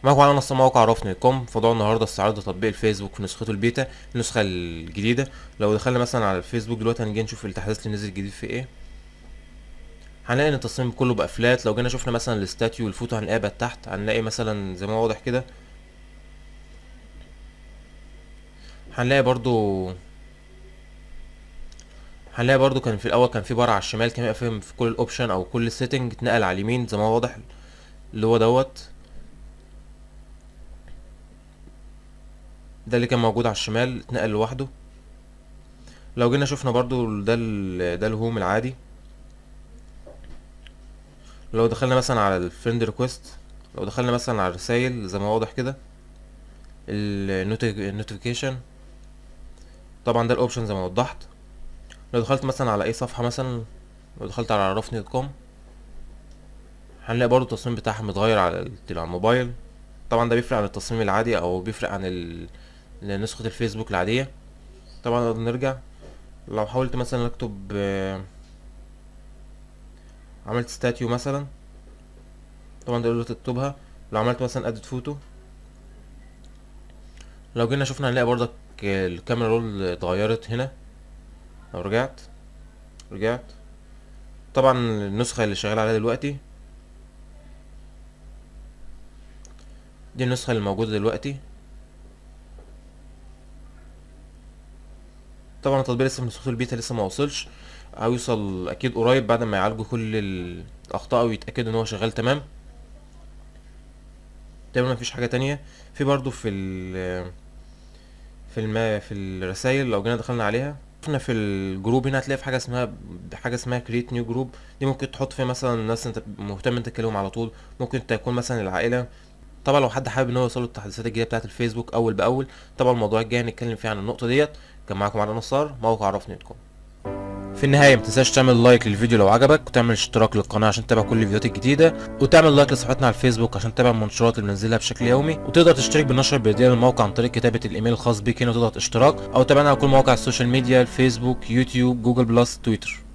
معاكم على منصة موقع عرفني كوم فضاء النهاردة استعراض تطبيق الفيسبوك في نسخته البيتا النسخة الجديدة لو دخلنا مثلا على الفيسبوك دلوقتي هنجي نشوف التحديث اللي نزل جديد في ايه هنلاقي ان التصميم كله بقى فلات لو جينا شفنا مثلا الاستاتيو والفوتو هنلاقيها بقت تحت هنلاقي مثلا زي ما هو واضح كده هنلاقي برضو هنلاقي برضو كان في الاول كان في بار على الشمال كان بيبقى فيه في كل الاوبشن او كل السيتنج اتنقل على اليمين زي ما هو واضح اللي هو دوت ده اللي كان موجود على الشمال اتنقل لوحده لو جينا شفنا برضو ده ال ده الهوم العادي لو دخلنا مثلا على الفريند ريكوست لو دخلنا مثلا على الرسايل زي ما هو واضح كده النوتيفيكيشن طبعا ده الاوبشن زي ما وضحت لو دخلت مثلا على اي صفحه مثلا لو دخلت على عرفني دوت كوم هنلاقي برضو التصميم بتاعها متغير على ال- على الموبايل طبعا ده بيفرق عن التصميم العادي او بيفرق عن ال... نسخة الفيسبوك العادية طبعا نقدر نرجع لو حاولت مثلا اكتب آه، عملت ستاتيو مثلا طبعا ده تكتبها لو عملت مثلا اديت فوتو لو جينا شفنا هنلاقي برضك الكاميرا رول اتغيرت هنا لو رجعت رجعت طبعا النسخة اللي شغال عليها دلوقتي دي النسخة اللي موجودة دلوقتي طبعا التطبيق لسه في نسخته البيتا لسه ما وصلش هيوصل اكيد قريب بعد ما يعالجوا كل الاخطاء ويتاكدوا ان هو شغال تمام تمام مفيش حاجه تانية في برضو في ال في الما في الرسائل لو جينا دخلنا عليها شفنا في الجروب هنا هتلاقي في حاجه اسمها حاجه اسمها كريت نيو جروب دي ممكن تحط فيها مثلا الناس انت مهتم انت تكلمهم على طول ممكن تكون مثلا العائله طبعا لو حد حابب ان هو يوصله التحديثات الجديده بتاعه الفيسبوك اول باول طبعا الموضوع الجاي هنتكلم فيه عن النقطه ديت كان معاكم على نصار موقع عرفني دوت كوم في النهايه متنساش تعمل لايك للفيديو لو عجبك وتعمل اشتراك للقناه عشان تتابع كل الفيديوهات الجديده وتعمل لايك لصفحتنا على الفيسبوك عشان تتابع المنشورات اللي بننزلها بشكل يومي وتقدر تشترك بالنشر البريديه للموقع عن طريق كتابه الايميل الخاص بيك هنا وتضغط اشتراك او تابعنا على كل مواقع السوشيال ميديا الفيسبوك يوتيوب جوجل بلس تويتر